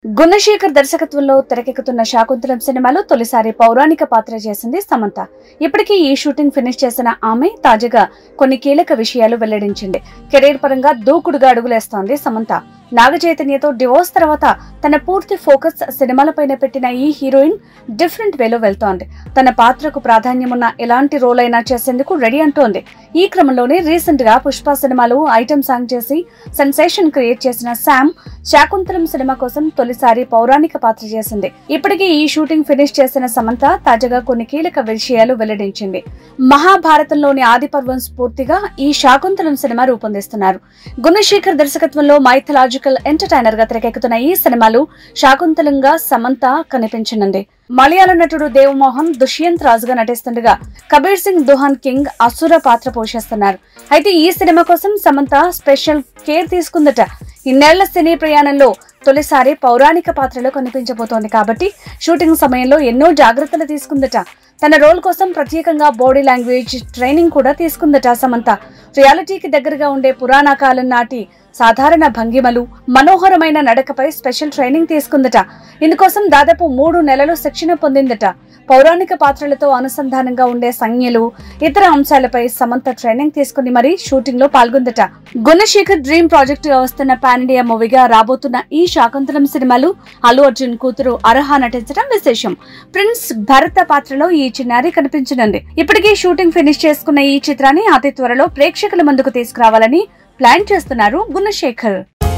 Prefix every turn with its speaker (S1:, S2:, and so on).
S1: గుణశేఖర్ దర్శకత్వంలో తెరకెక్కుతున్న శాకుంతలం సినిమాలో తొలిసారి పౌరాణిక పాత్ర చేసింది సమంత ఇప్పటికీ ఈ షూటింగ్ ఫినిష్ చేసిన ఆమె తాజాగా కొన్ని కీలక విషయాలు వెల్లడించింది కెరీర్ పరంగా దూకుడుగా అడుగులేస్తోంది సమంత నాగ చైతన్యతో డివోర్స్ తర్వాత తన పూర్తి ఫోకస్ సినిమాలపైన పెట్టిన ఈ హీరోయిన్ డిఫరెంట్ వేలో వెళ్తోంది తన పాత్రకు ప్రాధాన్యమున్న ఎలాంటి రోల్ అయినా చేసేందుకు రెడీ అంటోంది ఈ క్రమంలోనే రీసెంట్ గా పుష్ప సినిమాలో ఐటమ్ సాంగ్ చేసి సెన్సేషన్ క్రియేట్ చేసిన శామ్ శాకుంతలం సినిమా కోసం తొలిసారి పౌరాణిక పాత్ర చేసింది ఇప్పటికీ ఈ షూటింగ్ ఫినిష్ చేసిన సమంత తాజాగా కొన్ని కీలక విషయాలు వెల్లడించింది మహాభారతంలోని ఆదిపర్వం స్ఫూర్తిగా ఈ శాకుంతలం సినిమా రూపొందిస్తున్నారు గుణశేఖర్ దర్శకత్వంలో మైథలాజికల్ ఎంటర్టైనర్ గా తెరకెక్కుతున్న ఈ సినిమాలో శాకుంతలంగా సమంత కనిపించనుంది మలయాళ నటుడు దేవమోహన్ దుష్యంత్ రాజుగా నటిస్తుండగా కబీర్ సింగ్ దుహాన్ కింగ్ అసుర పాత్ర పోషిస్తున్నారు అయితే ఈ సినిమా కోసం సమంత స్పెషల్ కేర్ తీసుకుందట ఇన్నేళ్ల సినీ ప్రయాణంలో తొలిసారి పౌరాణిక పాత్రలో కనిపించబోతోంది కాబట్టి షూటింగ్ సమయంలో ఎన్నో జాగ్రత్తలు తీసుకుందట తన రోల్ కోసం ప్రత్యేకంగా బాడీ లాంగ్వేజ్ ట్రైనింగ్ కూడా తీసుకుందట సమంత రియాలిటీకి దగ్గరగా ఉండే పురాణ కాలం నాటి సాధారణ భంగిమలు మనోహరమైన నడకపై స్పెషల్ ట్రైనింగ్ తీసుకుందట ఇందుకోసం దాదాపు మూడు నెలలు శిక్షణ పొందిందట పౌరాణిక పాత్రలతో అనుసంధానంగా ఉండే సంజ్ఞలు ఇతర అంశాలపై సమంత ట్రైనింగ్ తీసుకుని మరీ షూటింగ్ లో పాల్గొందట గుణశేఖర్ డ్రీమ్ ప్రాజెక్ట్ గా వస్తున్న పాన్ ఇండియా మూవీగా రాబోతున్న ఈ శాకుంతలం సినిమాలు అల్లు అర్జున్ కూతురు అర్హ నటించడం విశేషం ప్రిన్స్ భరత పాత్రలో ఈ చిన్నారి కనిపించనుంది ఇప్పటికే షూటింగ్ ఫినిష్ చేసుకున్న ఈ చిత్రాన్ని అతి త్వరలో ప్రేక్షకుల ముందుకు తీసుకురావాలని ప్లాన్ చేస్తున్నారు గుణశేఖర్